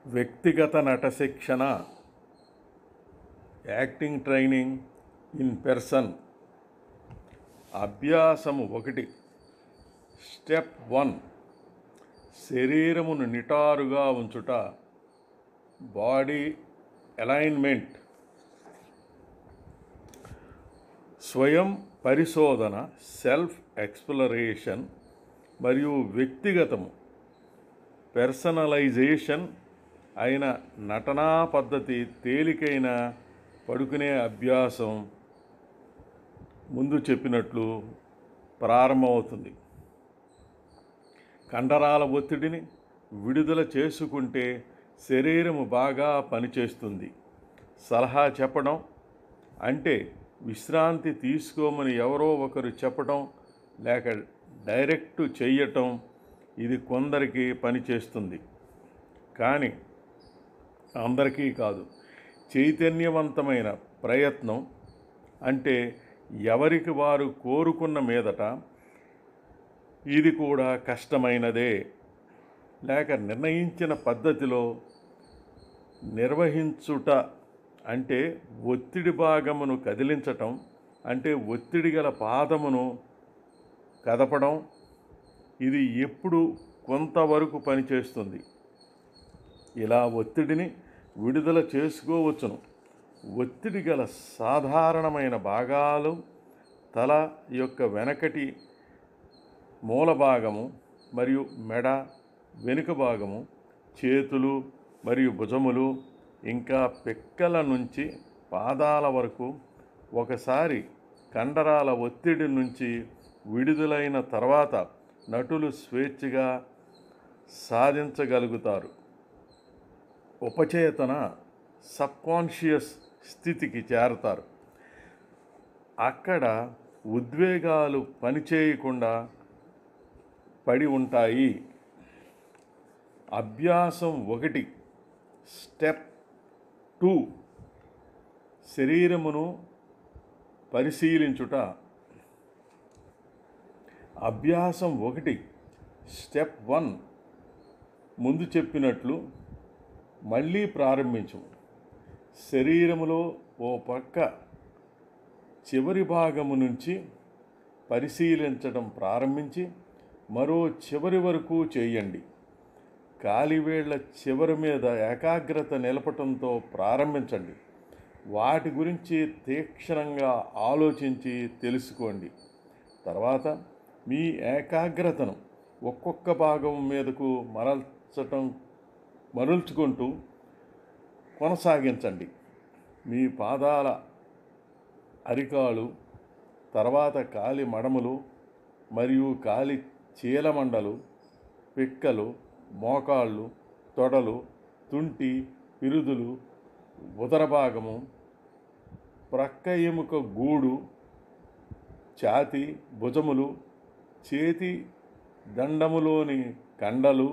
వ్యక్తిగత నట శిక్షణ యాక్టింగ్ ట్రైనింగ్ ఇన్ పెర్సన్ అభ్యాసము ఒకటి స్టెప్ వన్ శరీరమును నిటారుగా ఉంచుట బాడీ అలైన్మెంట్ స్వయం పరిశోధన సెల్ఫ్ ఎక్స్ప్లరేషన్ మరియు వ్యక్తిగతము పర్సనలైజేషన్ అయిన నటనా పద్ధతి తేలికైన పడుకునే అభ్యాసం ముందు చెప్పినట్లు ప్రారంభమవుతుంది కండరాల ఒత్తిడిని విడుదల చేసుకుంటే శరీరము బాగా పనిచేస్తుంది సలహా చెప్పడం అంటే విశ్రాంతి తీసుకోమని ఎవరో ఒకరు చెప్పడం లేక డైరెక్ట్ చెయ్యటం ఇది కొందరికి పనిచేస్తుంది కానీ అందరికీ కాదు చైతన్యవంతమైన ప్రయత్నం అంటే ఎవరికి వారు కోరుకున్న మీదట ఇది కూడా కష్టమైనదే లేక నిర్ణయించిన పద్ధతిలో నిర్వహించుట అంటే ఒత్తిడి భాగమును కదిలించటం అంటే ఒత్తిడి గల పాదమును కదపడం ఇది ఎప్పుడు కొంతవరకు పనిచేస్తుంది ఇలా ఒత్తిడిని విడుదల చేసుకోవచ్చును ఒత్తిడి గల సాధారణమైన భాగాలు తల యొక్క వెనకటి మూల భాగము మరియు మెడ వెనుక భాగము చేతులు మరియు భుజములు ఇంకా పిక్కల నుంచి పాదాల వరకు ఒకసారి కండరాల ఒత్తిడి నుంచి విడుదలైన తర్వాత నటులు స్వేచ్ఛగా సాధించగలుగుతారు ఉపచేతన సబ్కాన్షియస్ స్థితికి చేరతారు అక్కడ ఉద్వేగాలు పనిచేయకుండా పడి ఉంటాయి అభ్యాసం ఒకటి స్టెప్ టూ శరీరమును పరిశీలించుట అభ్యాసం ఒకటి స్టెప్ వన్ ముందు చెప్పినట్లు మళ్ళీ ప్రారంభించు శరీరములో ఓ పక్క చివరి భాగము నుంచి పరిశీలించడం ప్రారంభించి మరో చివరి వరకు చేయండి కాలివేళ్ల చివరి మీద ఏకాగ్రత నిలపటంతో ప్రారంభించండి వాటి గురించి తీక్షణంగా ఆలోచించి తెలుసుకోండి తర్వాత మీ ఏకాగ్రతను ఒక్కొక్క భాగం మీదకు మరల్చటం మరల్చుకుంటూ కొనసాగించండి మీ పాదాల అరికాలు తర్వాత కాలి మడములు మరియు కాలి చీలమండలు పిక్కలు మోకాళ్ళు తొడలు తుంటి పిరుదులు ఉదర భాగము ప్రక్క ఎముక గూడు ఛాతి భుజములు చేతి దండములోని కండలు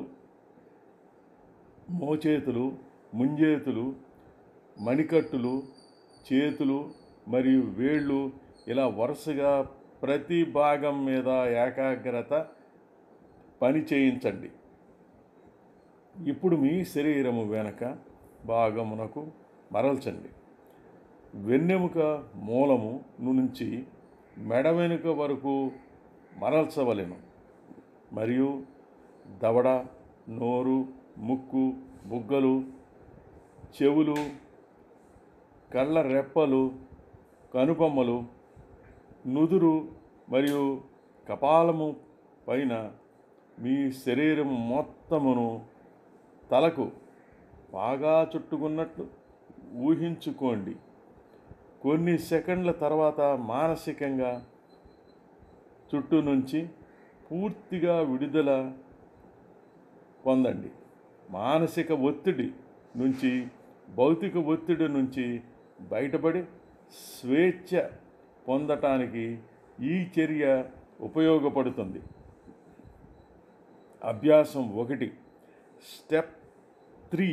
మోచేతులు ముంజేతులు మణికట్టులు చేతులు మరియు వేళ్ళు ఇలా వరుసగా ప్రతి భాగం మీద ఏకాగ్రత పని చేయించండి ఇప్పుడు మీ శరీరము వెనక భాగమునకు మరల్చండి వెన్నెముక మూలము నుంచి మెడ వెనుక వరకు మరల్చవలెను మరియు దవడ నోరు ముక్కు బుగ్గలు చెవులు కళ్ళ రెప్పలు కనుబొమ్మలు నుదురు మరియు కపాలము పైన మీ శరీరం మొత్తమును తలకు బాగా చుట్టుకున్నట్లు ఊహించుకోండి కొన్ని సెకండ్ల తర్వాత మానసికంగా చుట్టూ నుంచి పూర్తిగా విడుదల పొందండి మానసిక ఒత్తిడి నుంచి భౌతిక ఒత్తిడి నుంచి బయటపడి స్వేచ్ఛ పొందటానికి ఈ చర్య ఉపయోగపడుతుంది అభ్యాసం ఒకటి స్టెప్ త్రీ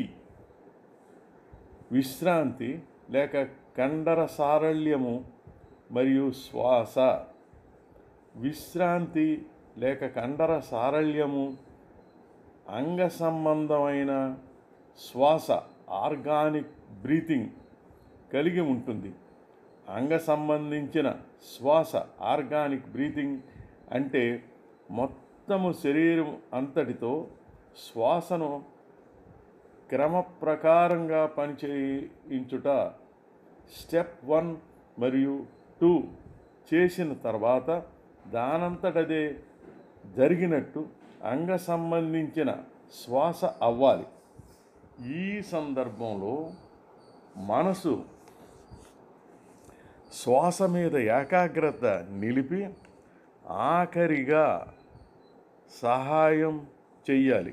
విశ్రాంతి లేక కండర సారళ్యము మరియు శ్వాస విశ్రాంతి లేక కండర సారళ్యము అంగ సంబంధమైన శ్వాస ఆర్గానిక్ బ్రీతింగ్ కలిగి ఉంటుంది అంగ సంబంధించిన శ్వాస ఆర్గానిక్ బ్రీతింగ్ అంటే మొత్తము శరీరం అంతటితో శ్వాసను క్రమ ప్రకారంగా పనిచేయించుట స్టెప్ వన్ మరియు టూ చేసిన తర్వాత దానంతటదే జరిగినట్టు అంగ సంబంధించిన శ్వాస అవ్వాలి ఈ సందర్భంలో మనసు శ్వాస మీద ఏకాగ్రత నిలిపి ఆఖరిగా సహాయం చెయ్యాలి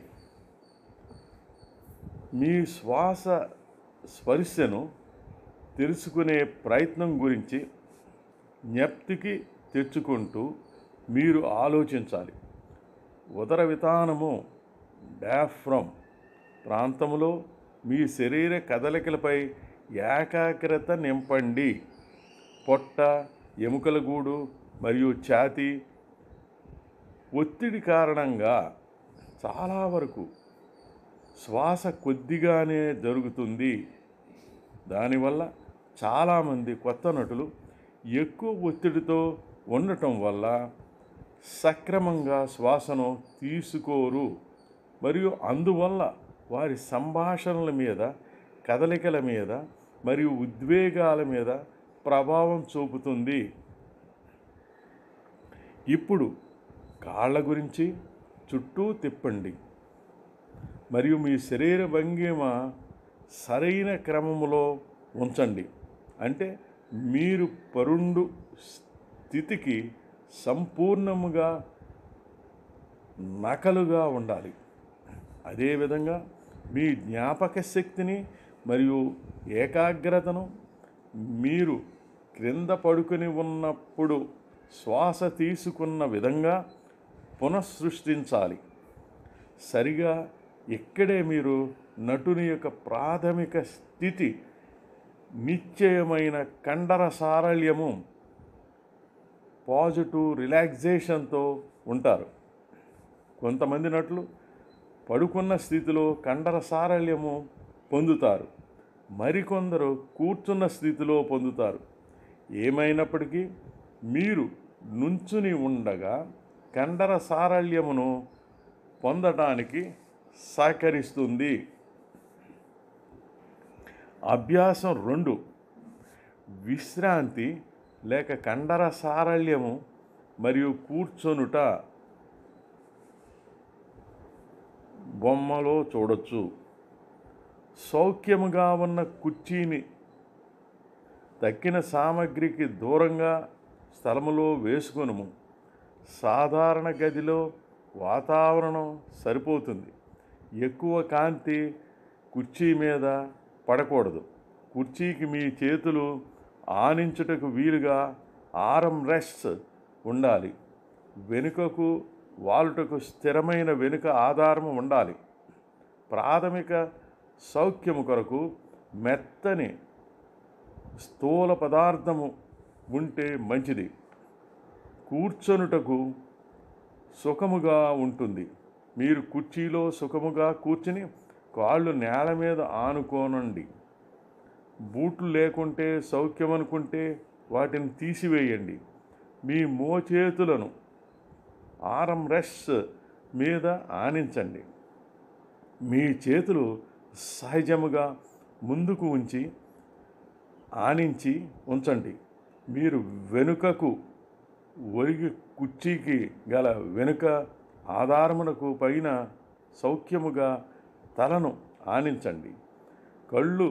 మీ శ్వాస స్పర్శను తెలుసుకునే ప్రయత్నం గురించి జ్ఞప్తికి తెచ్చుకుంటూ మీరు ఆలోచించాలి ఉదర విధానము డాఫ్రమ్ ప్రాంతంలో మీ శరీర కదలికలపై ఏకాగ్రత నింపండి పొట్ట ఎముకల గూడు మరియు ఛాతీ ఒత్తిడి కారణంగా చాలా వరకు శ్వాస కొద్దిగానే జరుగుతుంది దానివల్ల చాలామంది కొత్త నటులు ఎక్కువ ఒత్తిడితో ఉండటం వల్ల సక్రమంగా శ్వాసను తీసుకోరు మరియు అందువల్ల వారి సంభాషణల మీద కదలికల మీద మరియు ఉద్వేగాల మీద ప్రభావం చూపుతుంది ఇప్పుడు కాళ్ళ గురించి చుట్టూ తిప్పండి మరియు మీ శరీర భంగిమ సరైన క్రమములో ఉంచండి అంటే మీరు పరుండు స్థితికి సంపూర్ణముగా నకలుగా ఉండాలి అదేవిధంగా మీ జ్ఞాపక శక్తిని మరియు ఏకాగ్రతను మీరు క్రింద పడుకొని ఉన్నప్పుడు శ్వాస తీసుకున్న విధంగా పునఃసృష్టించాలి సరిగా ఇక్కడే మీరు నటుని యొక్క ప్రాథమిక స్థితి నిశ్చయమైన కండర సారళ్యము పాజిటివ్ రిలాక్సేషన్తో ఉంటారు కొంతమంది నటులు పడుకున్న స్థితిలో కండర సారళ్యము పొందుతారు మరికొందరు కూర్చున్న స్థితిలో పొందుతారు ఏమైనప్పటికీ మీరు నుంచుని ఉండగా కండర సారళ్యమును పొందడానికి సహకరిస్తుంది అభ్యాసం రెండు విశ్రాంతి లేక కండర సారళ్యము మరియు కూర్చొనుట బొమ్మలో చూడొచ్చు సౌఖ్యముగా ఉన్న కుర్చీని తక్కిన సామగ్రికి దూరంగా స్థలములో వేసుకొనుము సాధారణ గదిలో వాతావరణం సరిపోతుంది ఎక్కువ కాంతి కుర్చీ మీద పడకూడదు కుర్చీకి మీ చేతులు ఆనించుటకు వీలుగా ఆరం రెస్ట్ ఉండాలి వెనుకకు వాలుటకు స్థిరమైన వెనుక ఆధారము ఉండాలి ప్రాథమిక సౌఖ్యము కొరకు మెత్తని స్థూల పదార్థము ఉంటే మంచిది కూర్చొనుటకు సుఖముగా ఉంటుంది మీరు కుర్చీలో సుఖముగా కూర్చుని కాళ్ళు నేల మీద ఆనుకోనండి బూట్లు లేకుంటే సౌఖ్యం అనుకుంటే వాటిని తీసివేయండి మీ మోచేతులను ఆరం రెస్ట్ మీద ఆనించండి మీ చేతులు సహజముగా ముందుకు ఉంచి ఆనించి ఉంచండి మీరు వెనుకకు ఒరిగి కుర్చీకి గల వెనుక ఆధారమునకు పైన సౌఖ్యముగా తలను ఆనించండి కళ్ళు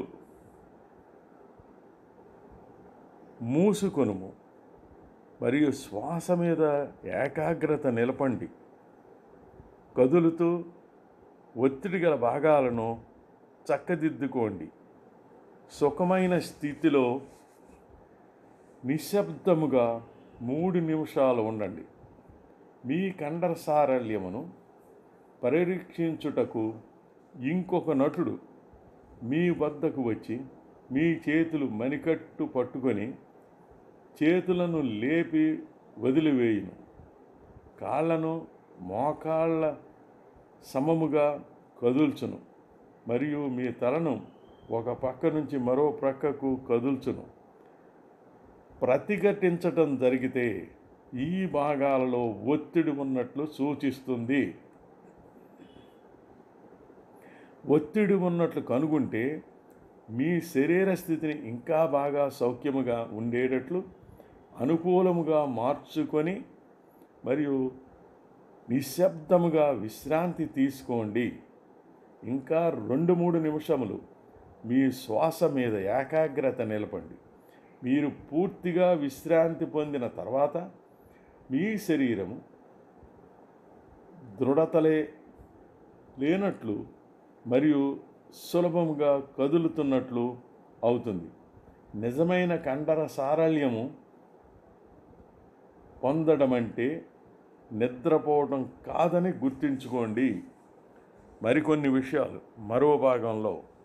మూసుకొనుము మరియు శ్వాస మీద ఏకాగ్రత నిలపండి కదులుతూ ఒత్తిడి గల భాగాలను చక్కదిద్దుకోండి సుఖమైన స్థితిలో నిశ్శబ్దముగా మూడు నిమిషాలు ఉండండి మీ కండర సారళ్యమును పరీక్షించుటకు ఇంకొక నటుడు మీ వద్దకు వచ్చి మీ చేతులు మణికట్టు పట్టుకొని చేతులను లేపి వదిలివేయును కాళ్ళను మోకాళ్ళ సమముగా కదుల్చును మరియు మీ తలను ఒక పక్క నుంచి మరో ప్రక్కకు కదుల్చును ప్రతిఘటించటం జరిగితే ఈ భాగాలలో ఒత్తిడి ఉన్నట్లు సూచిస్తుంది ఒత్తిడి ఉన్నట్లు కనుగొంటే మీ శరీర స్థితిని ఇంకా బాగా సౌఖ్యముగా ఉండేటట్లు అనుకూలముగా మార్చుకొని మరియు నిశ్శబ్దముగా విశ్రాంతి తీసుకోండి ఇంకా రెండు మూడు నిమిషములు మీ శ్వాస మీద ఏకాగ్రత నిలపండి మీరు పూర్తిగా విశ్రాంతి పొందిన తర్వాత మీ శరీరము దృఢతలే లేనట్లు మరియు సులభముగా కదులుతున్నట్లు అవుతుంది నిజమైన కండర సారళ్యము పొందడం అంటే నిద్రపోవడం కాదని గుర్తుంచుకోండి మరికొన్ని విషయాలు మరో భాగంలో